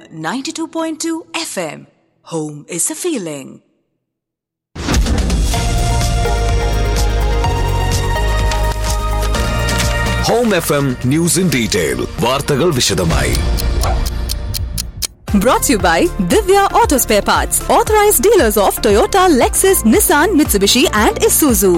92.2 FM. Home is a feeling. Home F M news in detail വാർത്തകൾ വിശദമായി Brought to you by Divya Auto Spare Parts, authorized dealers of Toyota, Lexus, Nissan, Mitsubishi, and Isuzu.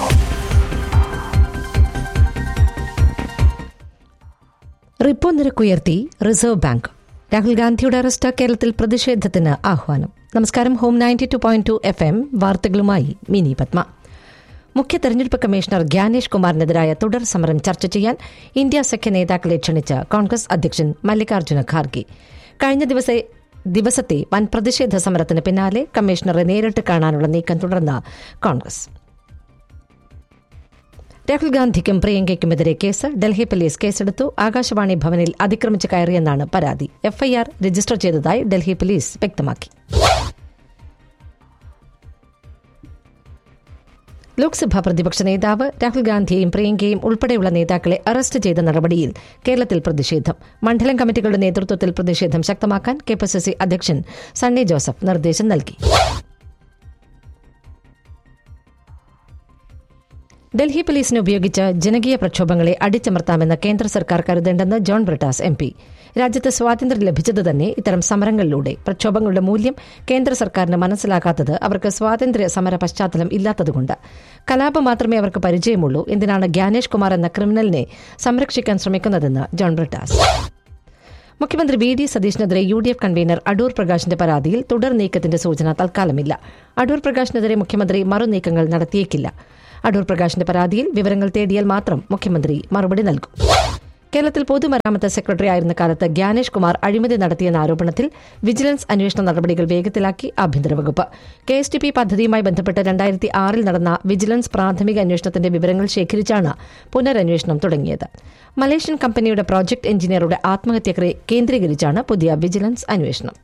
Repo നിരക്കുയർത്തി reserve bank Rahul ഗാന്ധിയുടെ arrest കേരളത്തിൽ പ്രതിഷേധത്തിന് ആഹ്വാനം നമസ്കാരം home ninety two point two F M വാർത്തകളുമായി മിനി പത്മ മുഖ്യ തെരഞ്ഞെടുപ്പ് കമ്മീഷണർ ഗ്യാനേഷ് കുമാറിനെതിരായ തുടർ സമരം ചർച്ച ചെയ്യാൻ ഇന്ത്യ സഖ്യ നേതാക്കളെ ക്ഷണിച്ച കോൺഗ്രസ് അധ്യക്ഷൻ മല്ലികാർജ്ജുന ഖാർഗെ കഴിഞ്ഞ ദിവസ ദിവസത്തെ വൻ പ്രതിഷേധ സമരത്തിന് പിന്നാലെ കമ്മീഷണറെ നേരിട്ട് കാണാനുള്ള നീക്കം തുടർന്ന കോൺഗ്രസ് രാഹുൽ ഗാന്ധിക്കും പ്രിയങ്കയ്ക്കുമെതിരെ കേസ് ഡൽഹി പോലീസ് കേസെടുത്തു ആകാശവാണി ഭവനിൽ അതിക്രമിച്ച് കയറിയെന്നാണ് പരാതി എഫ്ഐആർ രജിസ്റ്റർ ചെയ്തതായി ഡൽഹി പോലീസ് വ്യക്തമാക്കി ലോക്സഭാ പ്രതിപക്ഷ നേതാവ് രാഹുൽ ഗാന്ധിയെയും പ്രിയങ്കയും ഉൾപ്പെടെയുള്ള നേതാക്കളെ അറസ്റ്റ് ചെയ്ത നടപടിയിൽ കേരളത്തിൽ പ്രതിഷേധം മണ്ഡലം കമ്മിറ്റികളുടെ നേതൃത്വത്തിൽ പ്രതിഷേധം ശക്തമാക്കാൻ കെപിസിസി അധ്യക്ഷൻ സണ്ണി ജോസഫ് നിർദ്ദേശം നൽകി ഡൽഹി പോലീസിനെ ഉപയോഗിച്ച് ജനകീയ പ്രക്ഷോഭങ്ങളെ അടിച്ചമർത്താമെന്ന് കേന്ദ്ര സർക്കാർ കരുതേണ്ടെന്ന് ജോൺ ബ്രിട്ടാസ് എം പി രാജ്യത്ത് സ്വാതന്ത്ര്യം ലഭിച്ചത് തന്നെ ഇത്തരം സമരങ്ങളിലൂടെ പ്രക്ഷോഭങ്ങളുടെ മൂല്യം കേന്ദ്ര സർക്കാരിന് മനസ്സിലാക്കാത്തത് അവർക്ക് സ്വാതന്ത്ര്യ സമര പശ്ചാത്തലം ഇല്ലാത്തതുകൊണ്ട് കലാപം മാത്രമേ അവർക്ക് പരിചയമുള്ളൂ എന്തിനാണ് ഗ്യാനേഷ് കുമാർ എന്ന ക്രിമിനലിനെ സംരക്ഷിക്കാൻ ശ്രമിക്കുന്നതെന്ന് ജോൺ ബ്രിട്ടാസ് മുഖ്യമന്ത്രി വി ഡി സതീഷിനെതിരെ U D F convener Adoor പ്രകാശിന്റെ പരാതിയിൽ തുടർ നീക്കത്തിന്റെ സൂചന തൽക്കാലമില്ല അടൂർ പ്രകാശിനെതിരെ മുഖ്യമന്ത്രി മറുനീക്കങ്ങൾ നടത്തിയേക്കില്ല അടൂർ പ്രകാശിന്റെ പരാതിയിൽ വിവരങ്ങൾ തേടിയാൽ മാത്രം മുഖ്യമന്ത്രി മറുപടി നൽകും കേരളത്തിൽ പൊതുമരാമത്ത് സെക്രട്ടറി ആയിരുന്ന കാലത്ത് ഗ്യാനേഷ് കുമാർ അഴിമതി നടത്തിയെന്ന ആരോപണത്തിൽ വിജിലൻസ് അന്വേഷണ നടപടികൾ വേഗത്തിലാക്കി ആഭ്യന്തര വകുപ്പ് കെ എസ് ടി പി പദ്ധതിയുമായി ബന്ധപ്പെട്ട് രണ്ടായിരത്തി ആറിൽ നടന്ന വിജിലൻസ് പ്രാഥമിക അന്വേഷണത്തിന്റെ വിവരങ്ങൾ ശേഖരിച്ചാണ് പുനരന്വേഷണം തുടങ്ങിയത് മലേഷ്യൻ കമ്പനിയുടെ പ്രോജക്ട് എഞ്ചിനീയറുടെ ആത്മഹത്യ കേന്ദ്രീകരിച്ചാണ് പുതിയ വിജിലൻസ് അന്വേഷണം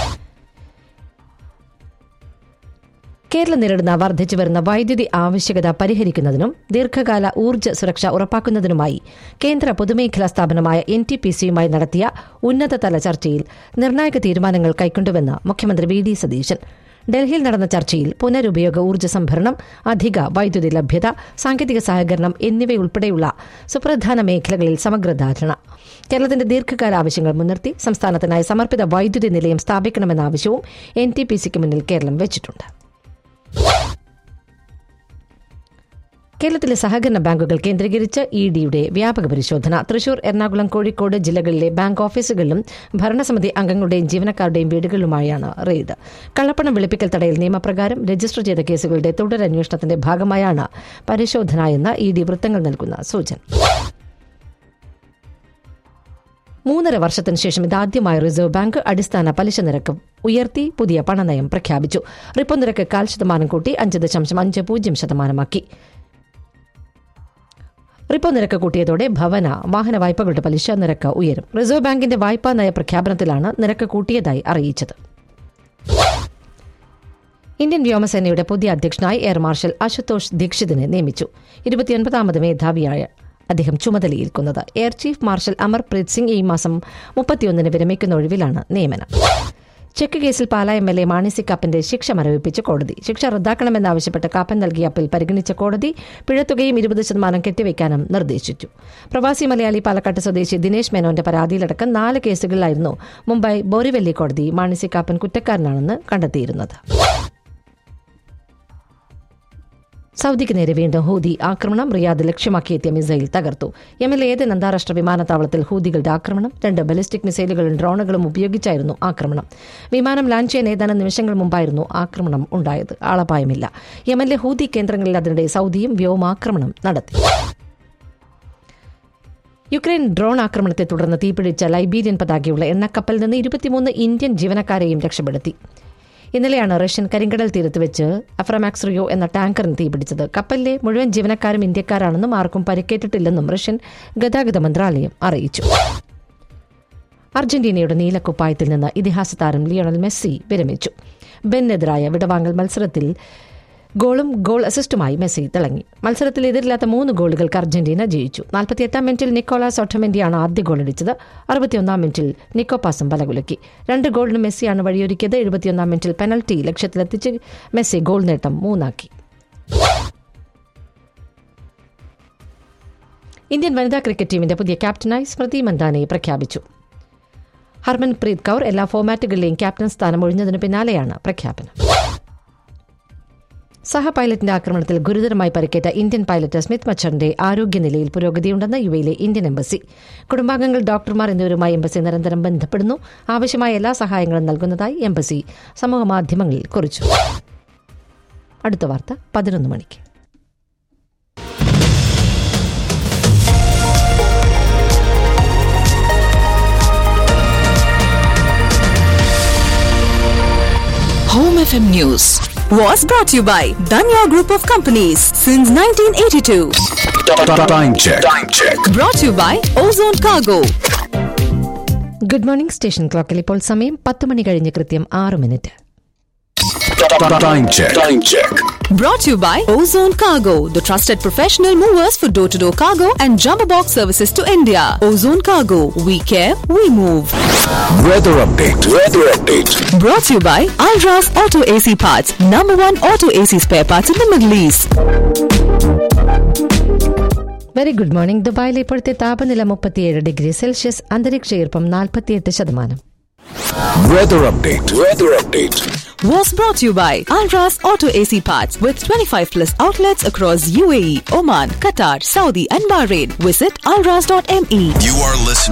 കേരളം നേരിടുന്ന വർദ്ധിച്ചു വരുന്ന വൈദ്യുതി ആവശ്യകത പരിഹരിക്കുന്നതിനും ദീർഘകാല ഊർജ്ജ സുരക്ഷ ഉറപ്പാക്കുന്നതിനുമായി കേന്ദ്ര പൊതുമേഖലാ സ്ഥാപനമായ എൻ ടി പി സിയുമായി നടത്തിയ ഉന്നതതല ചർച്ചയിൽ നിർണായക തീരുമാനങ്ങൾ കൈക്കൊണ്ടുവെന്ന് മുഖ്യമന്ത്രി വി ഡി സതീശൻ ഡൽഹിയിൽ നടന്ന ചർച്ചയിൽ പുനരുപയോഗ ഊർജ്ജ സംഭരണം അധിക വൈദ്യുതി ലഭ്യത സാങ്കേതിക സഹകരണം എന്നിവയുൾപ്പെടെയുള്ള സുപ്രധാന മേഖലകളിൽ സമഗ്ര ധാരണ കേരളത്തിന്റെ ദീർഘകാല ആവശ്യങ്ങൾ മുൻനിർത്തി സംസ്ഥാനത്തിനായി സമർപ്പിത വൈദ്യുതി നിലയം സ്ഥാപിക്കണമെന്ന ആവശ്യവും എൻ ടി പി സിക്ക് മുന്നിൽ കേരളം വെച്ചിട്ടുണ്ട് കേരളത്തിലെ സഹകരണ ബാങ്കുകൾ കേന്ദ്രീകരിച്ച് ഇ ഡിയുടെ വ്യാപക പരിശോധന തൃശൂർ എറണാകുളം കോഴിക്കോട് ജില്ലകളിലെ ബാങ്ക് ഓഫീസുകളിലും ഭരണസമിതി അംഗങ്ങളുടെയും ജീവനക്കാരുടെയും വീടുകളിലുമായാണ് റെയ്ഡ് കള്ളപ്പണം വെളുപ്പിക്കൽ തടയൽ നിയമപ്രകാരം രജിസ്റ്റർ ചെയ്ത കേസുകളുടെ തുടരന്വേഷണത്തിന്റെ ഭാഗമായാണ് പരിശോധന എന്ന് ഇ ഡി വൃത്തങ്ങൾ നൽകുന്ന സൂചന മൂന്നര വർഷത്തിന് ശേഷം ഇതാദ്യമായി റിസർവ് ബാങ്ക് അടിസ്ഥാന പലിശ നിരക്ക് ഉയർത്തി പുതിയ പണനയം പ്രഖ്യാപിച്ചു റിപ്പോ നിരക്ക് കാൽ ശതമാനം കൂട്ടി അഞ്ച് ദശാംശം അഞ്ച് പൂജ്യം ശതമാനമാക്കി റിപ്പോ നിരക്ക് കൂട്ടിയതോടെ ഭവന വാഹന വായ്പകളുടെ പലിശ നിരക്ക് ഉയരും റിസർവ് ബാങ്കിന്റെ വായ്പാ നയ പ്രഖ്യാപനത്തിലാണ് നിരക്ക് കൂട്ടിയതായി അറിയിച്ചത് ഇന്ത്യൻ വ്യോമസേനയുടെ പുതിയ അധ്യക്ഷനായി എയർ മാർഷൽ അശുതോഷ് ദീക്ഷിതിനെ നിയമിച്ചു ഇരുപത്തിയൊൻപതാമത് മേധാവിയായ അദ്ദേഹം ചുമതലയേൽക്കുന്നത് air chief marshal Amarpreet Singh ഈ മാസം മുപ്പത്തിയൊന്നിന് വിരമിക്കുന്ന ഒഴിവിലാണ് നിയമനം ചെക്ക് കേസിൽ Pala M L A Mani C കാപ്പന്റെ ശിക്ഷ മരവിപ്പിച്ച് കോടതി ശിക്ഷ റദ്ദാക്കണമെന്നാവശ്യപ്പെട്ട് കാപ്പൻ നൽകിയ അപ്പീൽ പരിഗണിച്ച കോടതി പിഴത്തുകയും ഇരുപത് ശതമാനം കെട്ടിവെക്കാനും നിർദ്ദേശിച്ചു പ്രവാസി മലയാളി പാലക്കാട്ട് സ്വദേശി ദിനേശ് മേനോന്റെ പരാതിയിലടക്കം നാല് കേസുകളിലായിരുന്നു മുംബൈ ബോറിവെല്ലി കോടതി മാണി സി കാപ്പൻ കുറ്റക്കാരനാണെന്ന് കണ്ടെത്തിയിരുന്നത് സൗദിക്ക് നേരെ വീണ്ടും ഹൂതി ആക്രമണം റിയാദ് ലക്ഷ്യമാക്കിയെത്തിയ മിസൈൽ തകർത്തു യമനിലെ ഏതൻ അന്താരാഷ്ട്ര വിമാനത്താവളത്തിൽ ഹൂതികളുടെ ആക്രമണം രണ്ട് ബലിസ്റ്റിക് മിസൈലുകളും ഡ്രോണുകളും ഉപയോഗിച്ചായിരുന്നു ആക്രമണം വിമാനം ലാൻഡ് ചെയ്യാൻ ഏതാനും നിമിഷങ്ങൾ മുമ്പായിരുന്നു ആക്രമണം ഉണ്ടായത് ആളപായമില്ല യമനിലെ ഹൂതി കേന്ദ്രങ്ങളിൽ അതിനിടെ സൗദിയും വ്യോമാക്രമണം നടത്തി യുക്രൈൻ ഡ്രോൺ ആക്രമണത്തെ തുടർന്ന് തീപിടിച്ച ലൈബീരിയൻ പതാകയുള്ള എണ്ണക്കപ്പലിൽ നിന്ന് ഇരുപത്തിമൂന്ന് ഇന്ത്യൻ ജീവനക്കാരെയും രക്ഷപ്പെടുത്തി ഇന്നലെയാണ് റഷ്യൻ കരിങ്കടൽ തീരത്ത് വെച്ച് അഫ്രമാക്സ് റിയോ എന്ന ടാങ്കറിന് തീപിടിച്ചത് കപ്പലിലെ മുഴുവൻ ജീവനക്കാരും ഇന്ത്യക്കാരാണെന്നും ആർക്കും പരിക്കേറ്റിട്ടില്ലെന്നും റഷ്യൻ ഗതാഗത മന്ത്രാലയം അറിയിച്ചു അർജന്റീനയുടെ നീലക്കുപ്പായത്തിൽ നിന്ന് ഇതിഹാസ താരം ലിയോണൽ മെസ്സി വിരമിച്ചു ബെന്നെതിരായ വിടവാങ്ങൽ മത്സരത്തിൽ ഗോളും ഗോൾ അസിസ്റ്റുമായി മെസ്സി തിളങ്ങി മത്സരത്തിൽ എതിരില്ലാത്ത മൂന്ന് ഗോളുകൾക്ക് അർജന്റീന ജയിച്ചു നാൽപ്പത്തിയെട്ടാം മിനിറ്റിൽ നിക്കോളാസ് ഒട്ടമെന്റിയാണ് ആദ്യ ഗോൾ അടിച്ചത് അറുപത്തിയൊന്നാം മിനിറ്റിൽ നിക്കോ പാസം ബലകുലുക്കി രണ്ട് ഗോളിന് മെസ്സിയാണ് വഴിയൊരുക്കിയത് എഴുപത്തിയൊന്നാം മിനിറ്റിൽ പെനൽറ്റി ലക്ഷ്യത്തിലെത്തിച്ച് മെസ്സി ഗോൾ നേട്ടം മൂന്നാക്കി ഇന്ത്യൻ വനിതാ ക്രിക്കറ്റ് ടീമിന്റെ പുതിയ ക്യാപ്റ്റനായി സ്മൃതി മന്ദാനയെ പ്രഖ്യാപിച്ചു ഹർമൻപ്രീത് കൗർ എല്ലാ ഫോമാറ്റുകളിലെയും ക്യാപ്റ്റൻ സ്ഥാനം ഒഴിഞ്ഞതിന് പിന്നാലെയാണ് പ്രഖ്യാപനം സഹ പൈലറ്റിന്റെ ആക്രമണത്തിൽ ഗുരുതരമായി പരിക്കേറ്റ ഇന്ത്യൻ പൈലറ്റ് സ്മിത്ത് മച്ചറിന്റെ ആരോഗ്യനിലയിൽ പുരോഗതിയുണ്ടെന്ന് യു എയിലെ ഇന്ത്യൻ എംബസി കുടുംബാംഗങ്ങൾ ഡോക്ടർമാർ എന്നിവരുമായി എംബസി നിരന്തരം ബന്ധപ്പെടുന്നു ആവശ്യമായ എല്ലാ സഹായങ്ങളും നൽകുന്നതായി എംബസി സമൂഹമാധ്യമങ്ങളിൽ കുറിച്ചു അടുത്ത വാർത്ത പതിനൊന്ന് മണിക്ക് Home FM News was brought to you by Danya Group of Companies since 1982. Time check. Time check. Brought to you by Ozone Cargo. Good morning station ക്ലോക്കിൽ ഇപ്പോൾ സമയം പത്ത് മണി കഴിഞ്ഞ് കൃത്യം ആറ് minute Time check. Time check. Brought to you by Ozone Cargo, the trusted professional movers for door to door cargo and jumbo box services to India. Ozone Cargo, we care, we move. Weather update. Weather update. Brought to you by Alras Auto AC Parts, number one auto AC spare parts in the Middle East. Very good morning ദുബായിലെ ഇപ്പോഴത്തെ താപനില മുപ്പത്തിയേഴ് degree Celsius അന്തരീക്ഷ ഈർപ്പം നാൽപ്പത്തിയെട്ട് ശതമാനം Weather update. Weather update. Was brought to you by Alras Auto AC Parts with 25 plus outlets across UAE, Oman, Qatar, Saudi, and Bahrain. Visit alras.me. You are listening.